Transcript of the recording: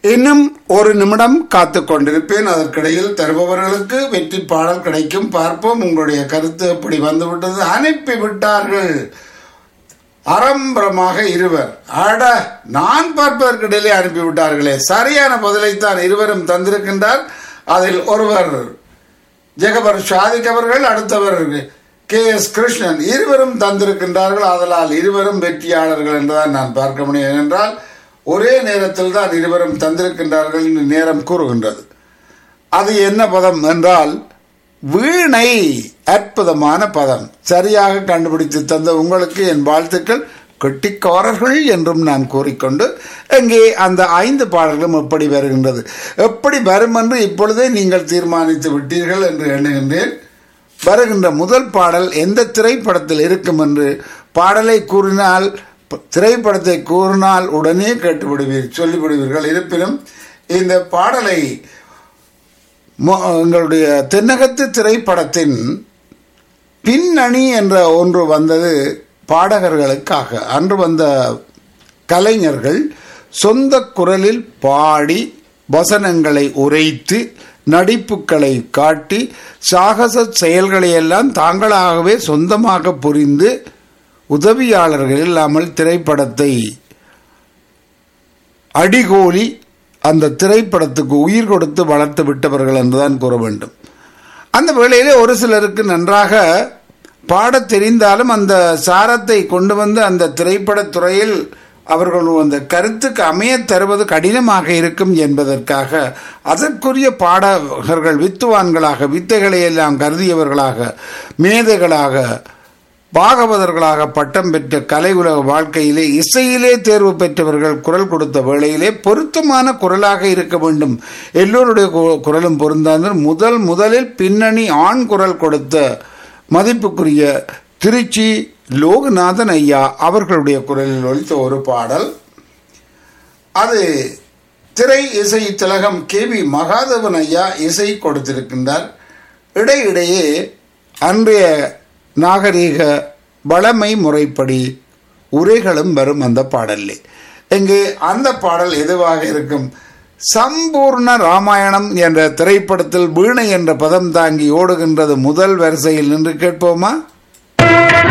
இன்னும் ஒரு நிமிடம் காத்து கொண்டிருப்பேன் அதற்கிடையில் தருபவர்களுக்கு வெற்றி பாடல் கிடைக்கும் பார்ப்போம் உங்களுடைய கருத்து எப்படி வந்துவிட்டது அனுப்பி விட்டார்கள் அரம்பரமாக இருவர் அட நான் பார்ப்பதற்கிடையிலே அனுப்பிவிட்டார்களே சரியான பதிலைத்தான் இருவரும் தந்திருக்கின்றார் அதில் ஒருவர் ஜெகபர் ஷாதிக் அவர்கள் அடுத்தவர் கே எஸ் கிருஷ்ணன் இருவரும் தந்திருக்கின்றார்கள் அதனால் இருவரும் வெற்றியாளர்கள் என்றுதான் நான் பார்க்க முடியும் ஏனென்றால் ஒரே நேரத்தில் தான் இருவரும் தந்திருக்கின்றார்கள் என்று நேரம் கூறுகின்றது அது என்ன பதம் என்றால் வீணை அற்புதமான பதம் சரியாக கண்டுபிடித்து தந்த உங்களுக்கு என் வாழ்த்துக்கள் கெட்டிக்காரர்கள் என்றும் நான் கூறிக்கொண்டு இங்கே அந்த ஐந்து பாடல்களும் எப்படி வருகின்றது எப்படி வரும் என்று இப்பொழுதே நீங்கள் தீர்மானித்து விட்டீர்கள் என்று எண்ணுகின்றேன் வருகின்ற முதல் பாடல் எந்த திரைப்படத்தில் இருக்கும் என்று பாடலை கூறினால் திரைப்படத்தை கூறினால் உடனே கேட்டுவிடுவீர் சொல்லிவிடுவீர்கள் இருப்பினும் இந்த பாடலை எங்களுடைய தென்னகத்து திரைப்படத்தின் பின்னணி என்ற ஒன்று வந்தது பாடகர்களுக்காக அன்று வந்த கலைஞர்கள் சொந்த குரலில் பாடி வசனங்களை உரைத்து நடிப்புகளை காட்டி சாகச செயல்களை எல்லாம் தாங்களாகவே சொந்தமாக புரிந்து உதவியாளர்கள் இல்லாமல் திரைப்படத்தை அடிகோலி அந்த திரைப்படத்துக்கு உயிர் கொடுத்து வளர்த்து விட்டவர்கள் என்றுதான் கூற வேண்டும் அந்த வேளையிலே ஒரு சிலருக்கு நன்றாக பாடத் தெரிந்தாலும் அந்த சாரத்தை கொண்டு வந்து அந்த திரைப்படத் துறையில் அவர்கள் அந்த கருத்துக்கு அமைய தருவது கடினமாக இருக்கும் என்பதற்காக அதற்குரிய பாடகர்கள் வித்துவான்களாக வித்தைகளை எல்லாம் கருதியவர்களாக மேதைகளாக பாகவதர்களாக பட்டம் பெற்ற கலை உலக வாழ்க்கையிலே இசையிலே தேர்வு பெற்றவர்கள் குரல் கொடுத்த வேளையிலே பொருத்தமான குரலாக இருக்க வேண்டும் எல்லோருடைய குரலும் பொருந்தாது முதல் முதலில் பின்னணி ஆண் குரல் கொடுத்த மதிப்புக்குரிய திருச்சி லோகநாதன் ஐயா அவர்களுடைய குரலில் ஒழித்த ஒரு பாடல் அது திரை இசை திலகம் கே வி மகாதேவன் ஐயா இசை கொடுத்திருக்கின்றார் இடையிடையே அன்றைய நாகரீக வளமை முறைப்படி உரைகளும் வரும் அந்த பாடல்லே இங்கு அந்த பாடல் எதுவாக இருக்கும் சம்பூர்ண ராமாயணம் என்ற திரைப்படத்தில் வீணை என்ற பதம் தாங்கி ஓடுகின்றது முதல் வரிசையில் நின்று கேட்போமா